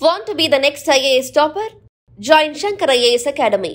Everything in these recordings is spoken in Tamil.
Want to be the next IAS topper? Join Shankar IAS Academy.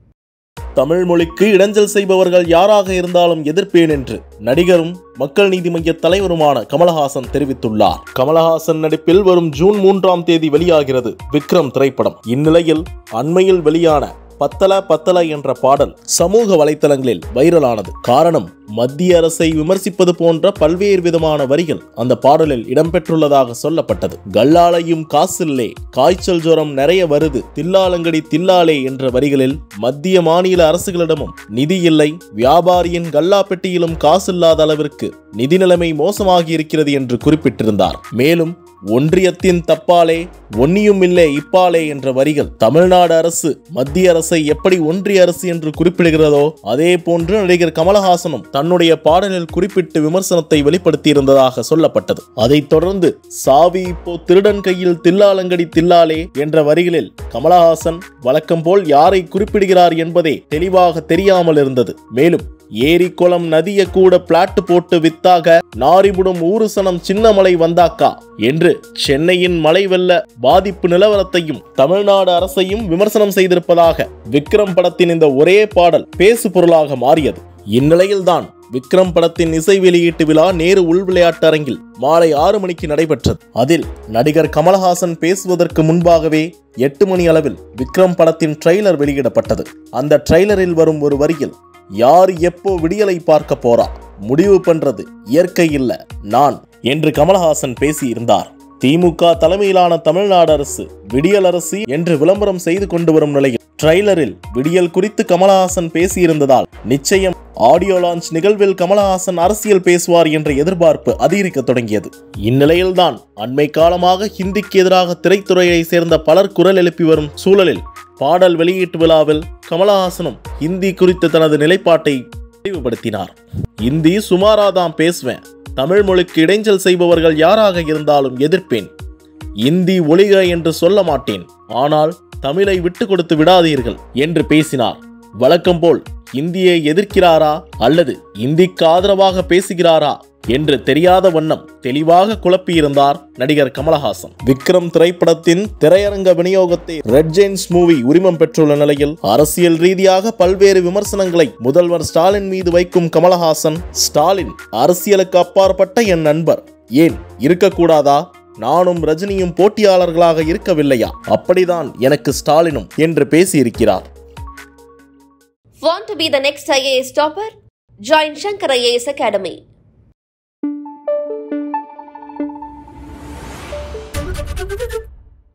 Tamil மொழிக்கு இடைஞ்சல் செய்பவர்கள் யாராக இருந்தாலும் எதிர்ப்பேன் என்று நடிகரும் மக்கள் நீதி மய்ய தலைவருமான கமலஹாசன் தெரிவித்துள்ளார் கமலஹாசன் நடிப்பில் வரும் ஜூன் மூன்றாம் தேதி வெளியாகிறது விக்ரம் திரைப்படம் இந்நிலையில் அண்மையில் வெளியான பத்தல பத்தல என்ற பாடல் சமூக வலைத்தளங்களில் வைரலானது காரணம் மத்திய அரசை விமர்சிப்பது போன்ற பல்வேறு விதமான வரிகள் அந்த பாடலில் இடம்பெற்றுள்ளதாக சொல்லப்பட்டது கல்லாலையும் காசில்லே காய்ச்சல் ஜுரம் நிறைய வருது தில்லாலங்கடி தில்லாலே என்ற வரிகளில் மத்திய மாநில அரசுகளிடமும் நிதி இல்லை வியாபாரியின் கல்லா பெட்டியிலும் காசில்லாத அளவிற்கு நிதி நிலைமை மோசமாகி இருக்கிறது என்று குறிப்பிட்டிருந்தார் மேலும் ஒன்றியத்தின் தப்பாலே ஒன்னியும் இல்லை இப்பாலே என்ற வரிகள் தமிழ்நாடு அரசு மத்திய அரசை எப்படி ஒன்றிய அரசு என்று குறிப்பிடுகிறதோ அதே போன்று நடிகர் கமலஹாசனும் தன்னுடைய பாடலில் குறிப்பிட்டு விமர்சனத்தை வெளிப்படுத்தியிருந்ததாக சொல்லப்பட்டது அதைத் தொடர்ந்து சாவி இப்போ திருடன் கையில் தில்லாலங்கடி தில்லாலே என்ற வரிகளில் கமலஹாசன் வழக்கம் போல் யாரை குறிப்பிடுகிறார் என்பதே தெளிவாக தெரியாமல் இருந்தது மேலும் ஏரி குளம் நதிய கூட பிளாட் போட்டு வித்தாக நாரிபுடும் ஊரு சனம் சின்னமலை வந்தாக்கா என்று சென்னையின் மழை வெள்ள பாதிப்பு நிலவரத்தையும் தமிழ்நாடு அரசையும் விமர்சனம் செய்திருப்பதாக விக்ரம் படத்தின் இந்த ஒரே பாடல் பேசு பொருளாக மாறியது இந்நிலையில்தான் விக்ரம் படத்தின் இசை வெளியீட்டு விழா நேரு உள் விளையாட்டு அரங்கில் மாலை ஆறு மணிக்கு நடைபெற்றது அதில் நடிகர் கமலஹாசன் பேசுவதற்கு முன்பாகவே எட்டு மணி அளவில் விக்ரம் படத்தின் ட்ரெய்லர் வெளியிடப்பட்டது அந்த ட்ரெய்லரில் வரும் ஒரு வரியில் யார் எப்போ விடியலை பார்க்க போறா முடிவு பண்றது இயற்கை இல்ல நான் என்று கமலஹாசன் பேசியிருந்தார் திமுக தலைமையிலான தமிழ்நாடு அரசு விடியல் அரசு என்று விளம்பரம் செய்து கொண்டு வரும் நிலையில் ட்ரெய்லரில் விடியல் குறித்து கமலஹாசன் பேசியிருந்ததால் நிச்சயம் ஆடியோ லான்ச் நிகழ்வில் கமலஹாசன் அரசியல் பேசுவார் என்ற எதிர்பார்ப்பு அதிகரிக்க தொடங்கியது இந்நிலையில்தான் அண்மை காலமாக ஹிந்திக்கு எதிராக திரைத்துறையை சேர்ந்த பலர் குரல் எழுப்பி வரும் சூழலில் பாடல் வெளியீட்டு விழாவில் கமலஹாசனும் ஹிந்தி குறித்த தனது நிலைப்பாட்டை தெளிவுபடுத்தினார் இந்தி சுமாராதான் பேசுவேன் தமிழ் மொழிக்கு இடைஞ்சல் செய்பவர்கள் யாராக இருந்தாலும் எதிர்ப்பேன் இந்தி ஒளிக என்று சொல்ல மாட்டேன் ஆனால் தமிழை விட்டு கொடுத்து விடாதீர்கள் என்று பேசினார் வழக்கம் போல் இந்தியை எதிர்க்கிறாரா அல்லது இந்திக்கு ஆதரவாக பேசுகிறாரா என்று தெரியாத வண்ணம் தெளிவாக குழப்பியிருந்தார் நடிகர் கமலஹாசன் விக்ரம் திரைப்படத்தின் திரையரங்க விநியோகத்தை ரெட் ஜெயின்ஸ் மூவி உரிமம் பெற்றுள்ள நிலையில் அரசியல் ரீதியாக பல்வேறு விமர்சனங்களை முதல்வர் ஸ்டாலின் மீது வைக்கும் கமலஹாசன் ஸ்டாலின் அரசியலுக்கு அப்பாற்பட்ட என் நண்பர் ஏன் இருக்கக்கூடாதா நானும் ரஜினியும் போட்டியாளர்களாக இருக்கவில்லையா அப்படிதான் எனக்கு ஸ்டாலினும் என்று பேசியிருக்கிறார் Want to be the next IAS topper? Join Shankar IAS Academy.